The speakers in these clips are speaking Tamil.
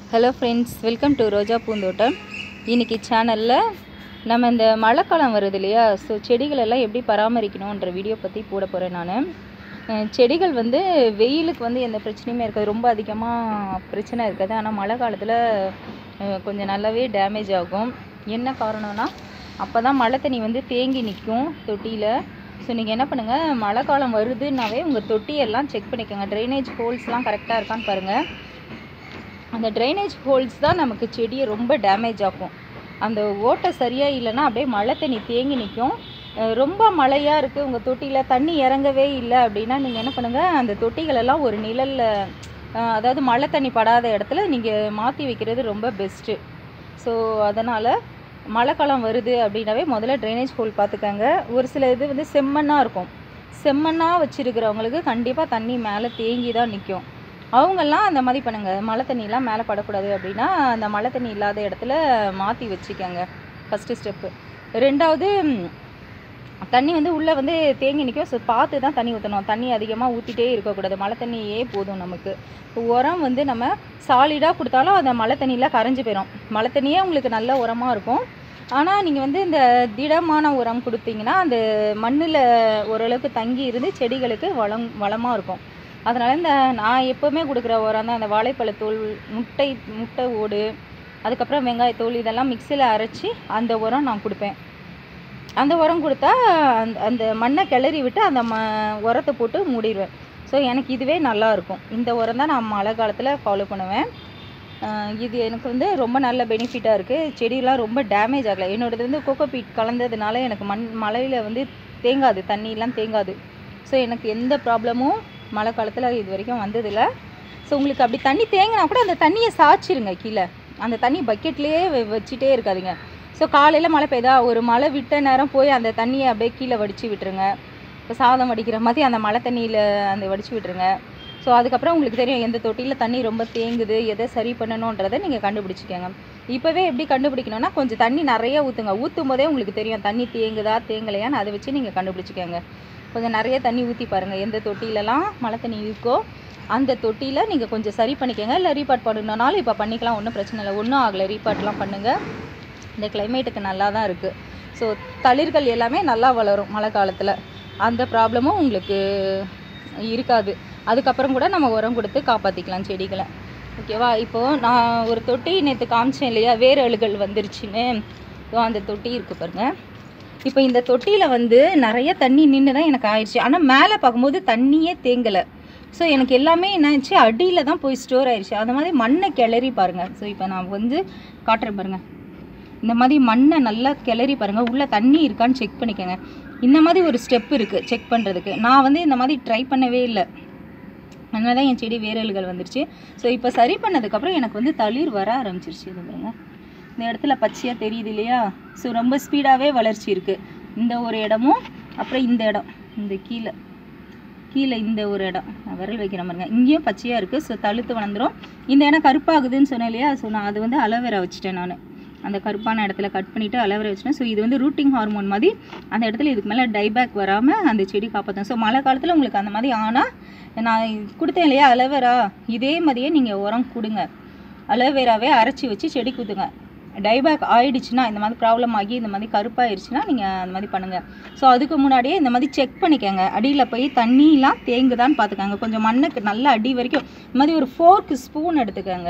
hello friends welcome to Roja Poonthottam இன்னைக்கு சேனலில் நம்ம இந்த மழைக்காலம் வருது இல்லையா ஸோ செடிகள் எல்லாம் எப்படி பராமரிக்கணுன்ற வீடியோ பற்றி போட போகிறேன் நான் செடிகள் வந்து வெயிலுக்கு வந்து எந்த பிரச்சனையுமே இருக்காது ரொம்ப அதிகமாக பிரச்சனை இருக்காது ஆனால் மழை காலத்தில் கொஞ்சம் நல்லாவே டேமேஜ் ஆகும் என்ன காரணம்னா அப்போ தான் மழை தண்ணி வந்து தேங்கி நிற்கும் தொட்டியில் ஸோ நீங்கள் என்ன பண்ணுங்கள் மழை காலம் வருதுன்னாவே உங்கள் தொட்டியெல்லாம் செக் பண்ணிக்கோங்க ட்ரைனேஜ் ஹோல்ஸ்லாம் கரெக்டாக இருக்கான்னு பாருங்கள் அந்த ட்ரைனேஜ் ஹோல்ஸ் தான் நமக்கு செடியை ரொம்ப டேமேஜ் ஆகும் அந்த ஓட்டை சரியாக இல்லைன்னா அப்படியே மழை தண்ணி தேங்கி நிற்கும் அஹ் ரொம்ப மழையாக இருக்குது உங்கள் தொட்டியில் தண்ணி இறங்கவே இல்லை அப்படின்னா நீங்கள் என்ன பண்ணுங்கள் அந்த தொட்டிகளெல்லாம் ஒரு நிழலில் அதாவது மழை தண்ணி படாத இடத்துல நீங்கள் மாற்றி வைக்கிறது ரொம்ப பெஸ்ட்டு ஸோ அதனால் மழைக்காலம் வருது அப்படின்னாவே முதல்ல ட்ரைனேஜ் ஹோல் பார்த்துக்கங்க ஒரு சில இது வந்து செம்மண்ணாக இருக்கும் செம்மண்ணாக வச்சுருக்கிறவங்களுக்கு கண்டிப்பாக தண்ணி மேலே தேங்கி தான் நிற்கும் அவங்கெல்லாம் அந்த மாதிரி பண்ணுங்கள் மழை தண்ணிலாம் மேலே படக்கூடாது அப்படின்னா அந்த மழை தண்ணி இல்லாத இடத்துல மாற்றி வச்சுக்கோங்க ஃபஸ்ட்டு ஸ்டெப்பு ரெண்டாவது ம், தண்ணி வந்து உள்ளே வந்து தேங்கி நிற்கும் ஸோ பார்த்து தான் தண்ணி ஊற்றணும் தண்ணி அதிகமாக ஊற்றிட்டே இருக்கக்கூடாது மழை தண்ணியே போதும் நமக்கு இப்போ உரம் வந்து நம்ம சாலிடாக கொடுத்தாலும் அந்த மழை தண்ணியில் கரைஞ்சி போயிடும் மழை தண்ணியே உங்களுக்கு நல்ல உரமாக இருக்கும் ஆனால் நீங்கள் வந்து இந்த திடமான உரம் கொடுத்தீங்கன்னா அந்த மண்ணில் ஓரளவுக்கு தங்கி இருந்து செடிகளுக்கு வளம் வளமாக இருக்கும் அதனால் இந்த நான் எப்போவுமே கொடுக்குற உரம் தான் அந்த வாழைப்பழத்தோல் முட்டை முட்டை ஓடு அதுக்கப்புறம் வெங்காயத்தோல் இதெல்லாம் மிக்சியில் அரைச்சி அந்த உரம் நான் கொடுப்பேன் அந்த உரம் கொடுத்தா அந்த அந்த மண்ணை கிளறி விட்டு அந்த ம உரத்தை போட்டு மூடிடுவேன் ஸோ எனக்கு இதுவே நல்லா இருக்கும் இந்த உரம் தான் நான் மழை காலத்தில் ஃபாலோ பண்ணுவேன் ஆஹ் இது எனக்கு வந்து ரொம்ப நல்ல பெனிஃபிட்டாக இருக்குது செடியெல்லாம் ரொம்ப டேமேஜ் ஆகலை என்னோடது வந்து கோகோபீட் கலந்ததுனால எனக்கு மண் மழையில் வந்து தேங்காது தண்ணியெல்லாம் தேங்காது ஸோ எனக்கு எந்த ப்ராப்ளமும் மழை காலத்தில் இது வரைக்கும் வந்ததில்லை ஸோ உங்களுக்கு அப்படி தண்ணி தேங்கினா கூட அந்த தண்ணியை சாய்ச்சிருங்க கீழே அந்த தண்ணி பக்கெட்லேயே வச்சுட்டே இருக்காதீங்க ஸோ காலையில் மழை பெய்தா ஒரு மழை விட்ட நேரம் போய் அந்த தண்ணியை அப்படியே கீழே வடித்து விட்டுருங்க இப்போ சாதம் வடிக்கிற மாதிரி அந்த மழை தண்ணியில் அந்த வடித்து விட்டுருங்க ஸோ அதுக்கப்புறம் உங்களுக்கு தெரியும் எந்த தொட்டியில் தண்ணி ரொம்ப தேங்குது எதை சரி பண்ணணுன்றதை நீங்கள் கண்டுபிடிச்சிக்கோங்க இப்போவே எப்படி கண்டுபிடிக்கணும்னா கொஞ்சம் தண்ணி நிறைய ஊற்றுங்க ஊற்றும் போதே உங்களுக்கு தெரியும் தண்ணி தேங்குதா தேங்கலையான்னு அதை வச்சு நீங்கள் கண்டுபிடிச்சிக்கோங்க கொஞ்சம் நிறைய தண்ணி ஊற்றி பாருங்கள் எந்த தொட்டிலலாம் மழை தண்ணி இருக்கோ அந்த தொட்டியில் நீங்கள் கொஞ்சம் சரி பண்ணிக்கோங்க இல்லை ரீபார்ட் பண்ணணுன்னாலும் இப்போ பண்ணிக்கலாம் ஒன்றும் பிரச்சனை இல்லை ஒன்றும் ஆகலை ரீபார்ட்லாம் பண்ணுங்கள் இந்த கிளைமேட்டுக்கு நல்லா தான் இருக்குது ஸோ தளிர்கள் எல்லாமே நல்லா வளரும் மழை காலத்தில் அந்த ப்ராப்ளமும் உங்களுக்கு இருக்காது அதுக்கப்புறம் கூட நம்ம உரம் கொடுத்து காப்பாற்றிக்கலாம் செடிகளை ஓகேவா இப்போது நான் ஒரு தொட்டி நேற்று காமிச்சேன் இல்லையா வேர் அழுகல் வந்துருச்சுன்னு இதோ அந்த தொட்டி இருக்குது பாருங்கள் இப்போ இந்த தொட்டியில் வந்து நிறைய தண்ணி நின்று தான் எனக்கு ஆயிடுச்சு ஆனால் மேலே பார்க்கும்போது தண்ணியே தேங்கலை ஸோ எனக்கு எல்லாமே என்ன ஆயிடுச்சு அடியில் தான் போய் ஸ்டோர் ஆயிடுச்சு அந்த மாதிரி மண்ணை கிளறி பாருங்கள் ஸோ இப்போ நான் வந்து காட்டுறேன் பாருங்கள் இந்த மாதிரி மண்ணை நல்லா கிளறி பாருங்கள் உள்ளே தண்ணி இருக்கான்னு செக் பண்ணிக்கோங்க இந்த மாதிரி ஒரு ஸ்டெப் இருக்குது செக் பண்ணுறதுக்கு நான் வந்து இந்த மாதிரி ட்ரை பண்ணவே இல்லை அதனால தான் என் செடி வேரல்கள் வந்துருச்சு ஸோ இப்போ சரி பண்ணதுக்கப்புறம் எனக்கு வந்து தளிர் வர ஆரம்பிச்சிருச்சு இது பாருங்க இந்த இடத்துல பச்சையாக தெரியுது இல்லையா ஸோ ரொம்ப ஸ்பீடாகவே வளர்ச்சி இருக்குது இந்த ஒரு இடமும் அப்புறம் இந்த இடம் இந்த கீழே கீழே இந்த ஒரு இடம் நான் விரல் வைக்கிற பாருங்க இங்கேயும் பச்சையாக இருக்குது ஸோ தழுத்து வளர்ந்துரும் இந்த இடம் கருப்பாகுதுன்னு சொன்னேன் இல்லையா ஸோ நான் அது வந்து அலோவேரா வச்சுட்டேன் நான் அந்த கருப்பான இடத்துல கட் பண்ணிவிட்டு அலோவேரா வச்சுட்டேன் ஸோ இது வந்து ரூட்டிங் ஹார்மோன் மாதிரி அந்த இடத்துல இதுக்கு மேலே டைபேக் வராமல் அந்த செடி காப்பாற்றும் ஸோ மழை காலத்தில் உங்களுக்கு அந்த மாதிரி ஆனால் நான் கொடுத்தேன் இல்லையா அலோவேரா இதே மாதிரியே நீங்கள் உரம் கொடுங்க அலோவேராவே அரைச்சி வச்சு செடி குத்துங்க டைபேக் ஆயிடுச்சுன்னா இந்த மாதிரி ப்ராப்ளம் ஆகி இந்த மாதிரி கருப்பாயிருச்சுன்னா நீங்கள் அந்த மாதிரி பண்ணுங்கள் ஸோ அதுக்கு முன்னாடியே இந்த மாதிரி செக் பண்ணிக்கோங்க அடியில் போய் தண்ணிலாம் தேங்குதான்னு பார்த்துக்கோங்க கொஞ்சம் மண்ணுக்கு நல்லா அடி வரைக்கும் இந்த மாதிரி ஒரு ஃபோர்க்கு ஸ்பூன் எடுத்துக்கோங்க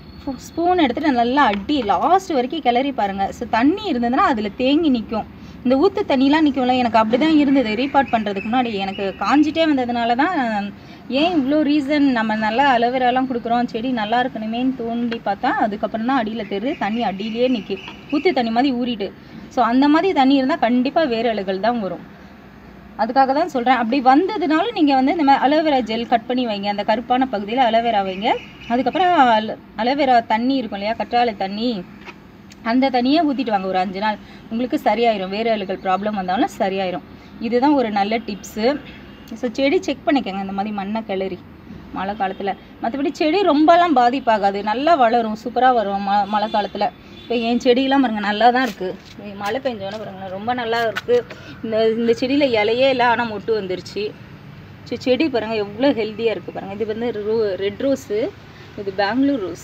ஸ்பூன் எடுத்துகிட்டு நல்லா அடி லாஸ்ட் வரைக்கும் கிளறி பாருங்கள் ஸோ தண்ணி இருந்ததுன்னா அதில் தேங்கி நிற்கும் இந்த ஊற்று தண்ணிலாம் நிற்கும்ல எனக்கு அப்படி தான் இருந்தது ரீபார்ட் பண்ணுறதுக்கு முன்னாடி எனக்கு காஞ்சிட்டே வந்ததுனால தான் ஏன் இவ்வளோ ரீசன் நம்ம நல்லா அலோவேராலாம் கொடுக்குறோம் செடி நல்லா இருக்கணுமேன்னு தோண்டி பார்த்தா அதுக்கப்புறம் தான் அடியில் தெரியுது தண்ணி அடியிலேயே நிற்கி ஊற்று தண்ணி மாதிரி ஊறிட்டு ஸோ அந்த மாதிரி தண்ணி இருந்தால் கண்டிப்பாக வேறு அழுகல் தான் வரும் அதுக்காக தான் சொல்கிறேன் அப்படி வந்ததுனால நீங்கள் வந்து இந்த மாதிரி அலோவேரா ஜெல் கட் பண்ணி வைங்க அந்த கருப்பான பகுதியில் அலோவேரா வைங்க அதுக்கப்புறம் அல அலோவேரா தண்ணி இருக்கும் இல்லையா கற்றாழை தண்ணி அந்த தண்ணியை ஊற்றிட்டு வாங்க ஒரு அஞ்சு நாள் உங்களுக்கு சரியாயிரும் வேறு அழுகல் ப்ராப்ளம் வந்தாலும் சரியாயிரும் இதுதான் ஒரு நல்ல டிப்ஸு ஸோ செடி செக் பண்ணிக்கோங்க இந்த மாதிரி மண்ணை கிளறி மழை காலத்தில் மற்றபடி செடி ரொம்பலாம் பாதிப்பாகாது நல்லா வளரும் சூப்பராக வரும் ம மழை காலத்தில் இப்போ என் செடியெல்லாம் பாருங்கள் நல்லா தான் இருக்குது மழை பெஞ்சோன்னே பாருங்கள் ரொம்ப நல்லா இருக்குது இந்த இந்த செடியில் இலையே இல்லை ஆனால் மொட்டு வந்துருச்சு ஸோ செடி பாருங்கள் எவ்வளோ ஹெல்த்தியாக இருக்குது பாருங்கள் இது வந்து ரோ ரெட் ரோஸு இது பெங்களூர் ரோஸ்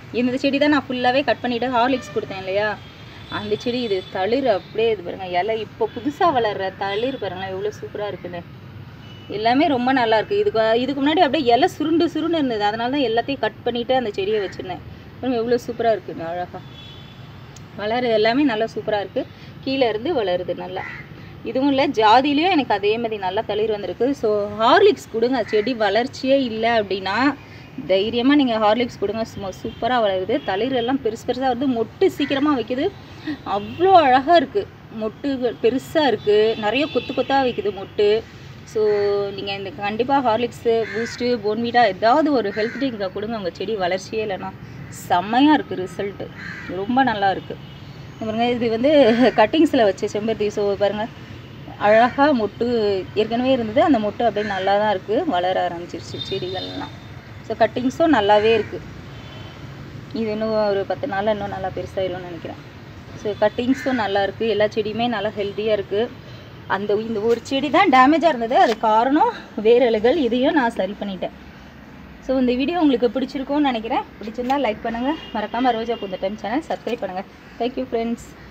இந்த செடி தான் நான் ஃபுல்லாகவே கட் பண்ணிவிட்டு ஹார்லிக்ஸ் கொடுத்தேன் இல்லையா அந்த செடி இது தளிர் அப்படியே இது பாருங்க இலை இப்போ புதுசாக வளர்ற தளிர் பாருங்களேன் எவ்வளோ சூப்பராக இருக்குன்னு எல்லாமே ரொம்ப நல்லா இருக்குது இதுக்கு இதுக்கு முன்னாடி அப்படியே இலை சுருண்டு சுருண்டு இருந்தது அதனால தான் எல்லாத்தையும் கட் பண்ணிவிட்டு அந்த செடியை வச்சுருந்தேன் பாருங்க எவ்வளோ சூப்பராக இருக்குது அழகாக வளருது எல்லாமே நல்லா சூப்பராக இருக்குது கீழே இருந்து வளருது நல்லா இதுவும் இல்லை ஜாதியிலையும் எனக்கு அதே மாதிரி நல்லா தளிர் வந்திருக்கு ஸோ ஹார்லிக்ஸ் கொடுங்க செடி வளர்ச்சியே இல்லை அப்படின்னா தைரியமாக நீங்கள் ஹார்லிக்ஸ் கொடுங்க சும்மா சூப்பராக வளருது தளிர் எல்லாம் பெருசு பெருசாக வருது மொட்டு சீக்கிரமாக வைக்குது அவ்வளோ அழகாக இருக்குது மொட்டு பெருசாக இருக்குது நிறைய கொத்து கொத்தாக வைக்குது மொட்டு ஸோ நீங்கள் இந்த கண்டிப்பாக ஹார்லிக்ஸு பூஸ்ட்டு போன்வீட்டா ஏதாவது ஒரு ஹெல்த் ட்ரிங்கை கொடுங்க உங்கள் செடி வளர்ச்சியே இல்லைன்னா செம்மையாக இருக்குது ரிசல்ட்டு ரொம்ப நல்லா இருக்குது பாருங்க இது வந்து கட்டிங்ஸில் வச்ச செம்பருத்தி ஸோ பாருங்கள் அழகாக மொட்டு ஏற்கனவே இருந்தது அந்த மொட்டு அப்படியே நல்லா தான் இருக்குது வளர ஆரம்பிச்சிருச்சு செடிகள்லாம் ஸோ கட்டிங்ஸும் நல்லாவே இருக்குது இது இன்னும் ஒரு பத்து நாளில் இன்னும் நல்லா பெருசாயிரும்னு நினைக்கிறேன் ஸோ கட்டிங்ஸும் நல்லா இருக்குது எல்லா செடியுமே நல்லா ஹெல்த்தியாக இருக்குது அந்த இந்த ஒரு செடி தான் டேமேஜாக இருந்தது அது காரணம் வேரலுகள் இதையும் நான் சரி பண்ணிட்டேன் ஸோ இந்த வீடியோ உங்களுக்கு பிடிச்சிருக்கும்னு நினைக்கிறேன் பிடிச்சிருந்தா லைக் பண்ணுங்கள் மறக்காமல் Roja Poonthottam channel subscribe பண்ணுங்கள் தேங்க்யூ ஃப்ரெண்ட்ஸ்